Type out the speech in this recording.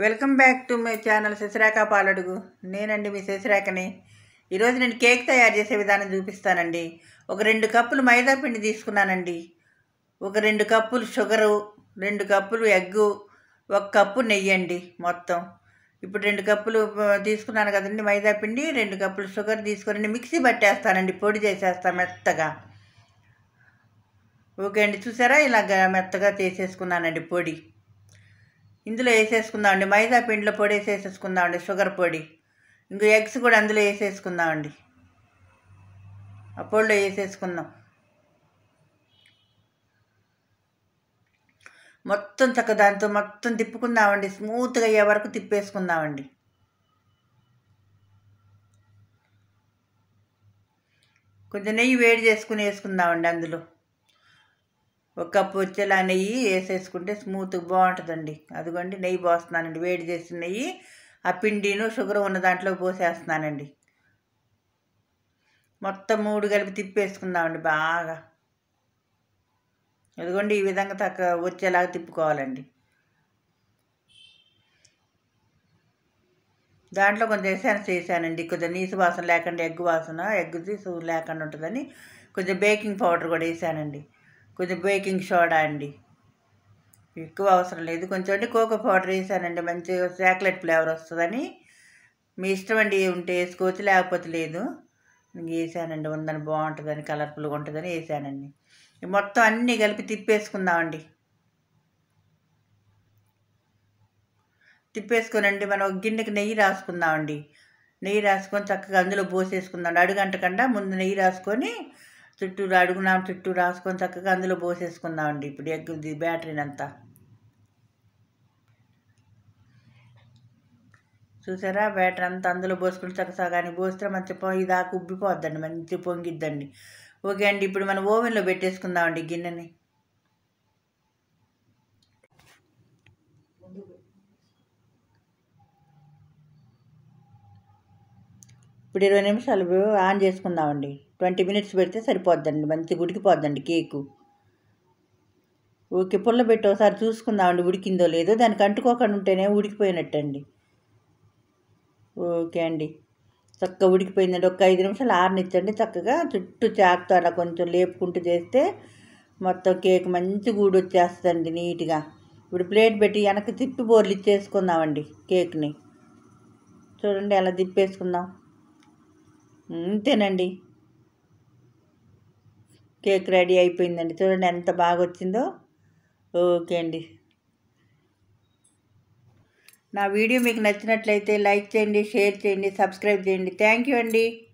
welcome back to my channel Shashirekha Paladugu నేనండి మీ శశిరేఖని ఈరోజు నేను కేక్ తయారు చేసే విధానం చూపిస్తానండి ఒక రెండు కప్పులు మైదా పిండి తీసుకున్నానండి ఒక రెండు కప్పులు షుగరు రెండు కప్పులు ఎగ్గు ఒక కప్పు నెయ్యి అండి మొత్తం ఇప్పుడు రెండు కప్పులు ఆ, తీసుకున్నాను కదండి మైదా పిండి రెండు కప్పులు షుగర్ తీసుకొని మిక్సీ పట్టేస్తానండి పొడి చేసేస్తాను మెత్తగా ఓకే అండి చూసారా ఇలాగ మెత్తగా చేసేసుకున్నానండి పొడి ఇందులో వేసేసుకుందామండి మైదా పిండిలో పొడి వేసేసేసుకుందామండి షుగర్ పొడి ఇంకో ఎగ్స్ కూడా అందులో వేసేసుకుందామండి ఆ పొడిలో వేసేసుకుందాం మొత్తం చక్క దాంతో మొత్తం తిప్పుకుందామండి స్మూత్గా అయ్యే వరకు తిప్పేసుకుందామండి కొంచెం నెయ్యి వేడి చేసుకుని వేసుకుందామండి అందులో ఒక కప్పు వచ్చేలా నెయ్యి వేసేసుకుంటే స్మూత్ బాగుంటుందండి అదిగోండి నెయ్యి పోస్తున్నానండి వేడి చేసిన నెయ్యి ఆ పిండిను షుగర్ ఉన్న దాంట్లో పోసేస్తున్నానండి మొత్తం మూడు కలిపి తిప్పేసుకుందామండి బాగా అదిగోండి ఈ విధంగా తక్క వచ్చేలాగా తిప్పుకోవాలండి దాంట్లో కొంచెం ఎసెన్స్ వేసానండి కొంచెం నీసు వాసన లేకుండా ఎగ్ వాసన ఎగ్ తీసు లేకుండా ఉంటుందని కొంచెం బేకింగ్ పౌడర్ కూడా వేసానండి కొంచెం బేకింగ్ సోడా అండి ఎక్కువ అవసరం లేదు కొంచెం అంటే కోకో పౌడర్ వేసానండి మంచిగా చాక్లెట్ ఫ్లేవర్ వస్తుందని మీ ఇష్టం అండి ఉంటే వేసుకోవచ్చు లేకపోతే లేదు ఇంక వేసానండి ఉందని బాగుంటుందని కలర్ఫుల్గా ఉంటుందని వేసానండి ఈ మొత్తం అన్నీ కలిపి తిప్పేసుకుందామండి తిప్పేసుకోనండి మనం ఒక గిన్నెకి నెయ్యి రాసుకుందామండి నెయ్యి రాసుకొని చక్కగా అందులో పోసేసుకుందాం అడుగంటకుండా ముందు నెయ్యి రాసుకొని చుట్టూ అడుగున చుట్టూ రాసుకొని చక్కగా అందులో పోసేసుకుందామండి ఇప్పుడు ఎగ్ బ్యాటరీని అంతా చూసారా బ్యాటరీ అంతా అందులో పోసుకుని చక్క సగానికి పోస్తే మంచి పొయ్యి దాకా ఉబ్బిపోద్దండి మంచి పొంగిద్దండి ఓకే అండి ఇప్పుడు మనం ఓవెన్లో పెట్టేసుకుందామండి గిన్నెని ఇప్పుడు ఇరవై నిమిషాలు ఆన్ చేసుకుందామండి ట్వంటీ మినిట్స్ పెడితే సరిపోద్దండి మంచిగా ఉడికిపోద్దండి కేకు ఓకే పుల్ల పెట్టి ఒకసారి చూసుకుందామండి ఉడికిందో లేదో దానికి అంటుకోకుండా ఉంటేనే ఉడికిపోయినట్టండి ఓకే అండి చక్కగా ఉడికిపోయిందండి ఒక ఐదు నిమిషాలు ఆరనిచ్చండి చక్కగా చుట్టూ చాకుతో అలా కొంచెం లేపుకుంటూ చేస్తే మొత్తం కేక్ మంచి గూడు వచ్చేస్తుందండి నీట్గా ఇప్పుడు ప్లేట్ పెట్టి వెనక్కి తిప్పి బోర్లు ఇచ్చేసుకుందామండి కేక్ని చూడండి అలా తిప్పేసుకుందాం అంతేనండి కేక్ రెడీ అయిపోయిందండి చూడండి ఎంత బాగా వచ్చిందో ఓకే అండి నా వీడియో మీకు నచ్చినట్లయితే లైక్ చేయండి షేర్ చేయండి సబ్స్క్రైబ్ చేయండి థ్యాంక్ యూ అండి